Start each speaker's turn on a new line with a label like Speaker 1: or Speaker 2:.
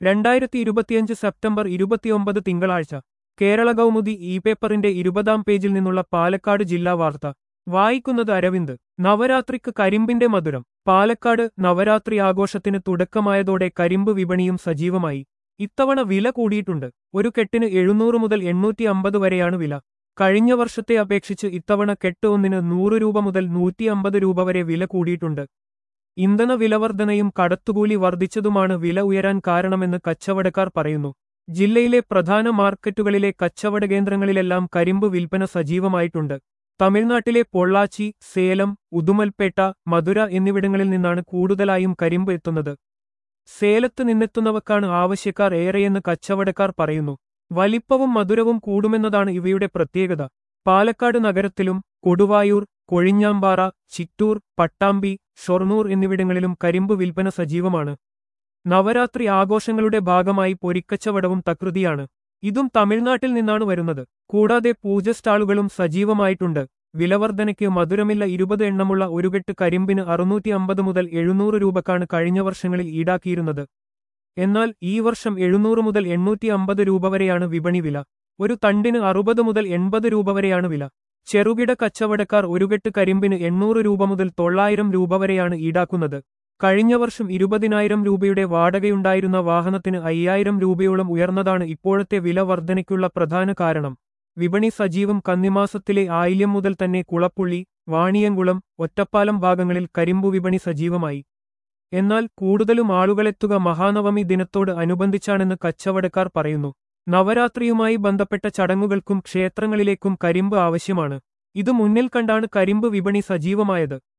Speaker 1: രണ്ടായിരത്തി ഇരുപത്തിയഞ്ച് സെപ്റ്റംബർ ഇരുപത്തിയൊമ്പത് തിങ്കളാഴ്ച കേരള കൗമുദി ഇ പേപ്പറിന്റെ ഇരുപതാം പേജിൽ നിന്നുള്ള പാലക്കാട് ജില്ലാ വാർത്ത വായിക്കുന്നത് അരവിന്ദ് നവരാത്രിക്ക് കരിമ്പിന്റെ മധുരം പാലക്കാട് നവരാത്രി ആഘോഷത്തിന് തുടക്കമായതോടെ കരിമ്പ് വിപണിയും സജീവമായി ഇത്തവണ വില കൂടിയിട്ടുണ്ട് ഒരു കെട്ടിന് എഴുന്നൂറ് മുതൽ എണ്ണൂറ്റി അമ്പത് വരെയാണ് വില കഴിഞ്ഞ വർഷത്തെ അപേക്ഷിച്ച് ഇത്തവണ കെട്ട് ഒന്നിന് നൂറ് രൂപ മുതൽ നൂറ്റി അമ്പത് രൂപ വരെ വില കൂടിയിട്ടുണ്ട് ഇന്ധന വിലവർധനയും കടത്തുകൂലി വർദ്ധിച്ചതുമാണ് വില ഉയരാൻ കാരണമെന്ന് കച്ചവടക്കാർ പറയുന്നു ജില്ലയിലെ പ്രധാന മാർക്കറ്റുകളിലെ കച്ചവട കേന്ദ്രങ്ങളിലെല്ലാം കരിമ്പ് വിൽപ്പന സജീവമായിട്ടുണ്ട് തമിഴ്നാട്ടിലെ പൊള്ളാച്ചി സേലം ഉദുമൽപേട്ട മധുര എന്നിവിടങ്ങളിൽ നിന്നാണ് കൂടുതലായും കരിമ്പ് എത്തുന്നത് സേലത്ത് നിന്നെത്തുന്നവക്കാണ് ആവശ്യക്കാർ ഏറെയെന്ന് കച്ചവടക്കാർ പറയുന്നു വലിപ്പവും മധുരവും കൂടുമെന്നതാണ് ഇവയുടെ പ്രത്യേകത പാലക്കാട് നഗരത്തിലും കൊടുവായൂർ കൊഴിഞ്ഞാമ്പാറ ചിറ്റൂർ പട്ടാമ്പി ഷൊർണൂർ എന്നിവിടങ്ങളിലും കരിമ്പ് വിൽപ്പന സജീവമാണ് നവരാത്രി ആഘോഷങ്ങളുടെ ഭാഗമായി പൊരിക്കച്ചവടവും തകൃതിയാണ് ഇതും തമിഴ്നാട്ടിൽ നിന്നാണ് വരുന്നത് കൂടാതെ പൂജ സ്റ്റാളുകളും സജീവമായിട്ടുണ്ട് വിലവർധനയ്ക്ക് മധുരമില്ല ഇരുപത് എണ്ണമുള്ള ഒരു കെട്ട് കരിമ്പിന് അറുന്നൂറ്റി അമ്പത് മുതൽ എഴുന്നൂറ് രൂപക്കാണ് കഴിഞ്ഞ വർഷങ്ങളിൽ ഈടാക്കിയിരുന്നത് എന്നാൽ ഈ വർഷം എഴുന്നൂറ് മുതൽ എണ്ണൂറ്റി അമ്പത് രൂപ വരെയാണ് വിപണി വില ഒരു തണ്ടിന് അറുപത് മുതൽ എൺപത് രൂപ വരെയാണ് വില ചെറുകിട കച്ചവടക്കാർ ഒരു കെട്ട് കരിമ്പിന് എണ്ണൂറ് രൂപ മുതൽ തൊള്ളായിരം രൂപ വരെയാണ് ഈടാക്കുന്നത് കഴിഞ്ഞ വർഷം ഇരുപതിനായിരം രൂപയുടെ വാടകയുണ്ടായിരുന്ന വാഹനത്തിന് അയ്യായിരം രൂപയോളം ഉയർന്നതാണ് ഇപ്പോഴത്തെ വില വർധനയ്ക്കുള്ള പ്രധാന കാരണം വിപണി സജീവം കന്നിമാസത്തിലെ ആയില്യം മുതൽ തന്നെ കുളപ്പുള്ളി വാണിയംകുളം ഒറ്റപ്പാലം ഭാഗങ്ങളിൽ കരിമ്പു വിപണി സജീവമായി എന്നാൽ കൂടുതലും ആളുകളെത്തുക മഹാനവമി ദിനത്തോട് അനുബന്ധിച്ചാണെന്ന് കച്ചവടക്കാർ പറയുന്നു നവരാത്രിയുമായി ബന്ധപ്പെട്ട ചടങ്ങുകൾക്കും ക്ഷേത്രങ്ങളിലേക്കും കരിമ്പ് ആവശ്യമാണ് ഇത് മുന്നിൽ കണ്ടാണ് കരിമ്പ് വിപണി സജീവമായത്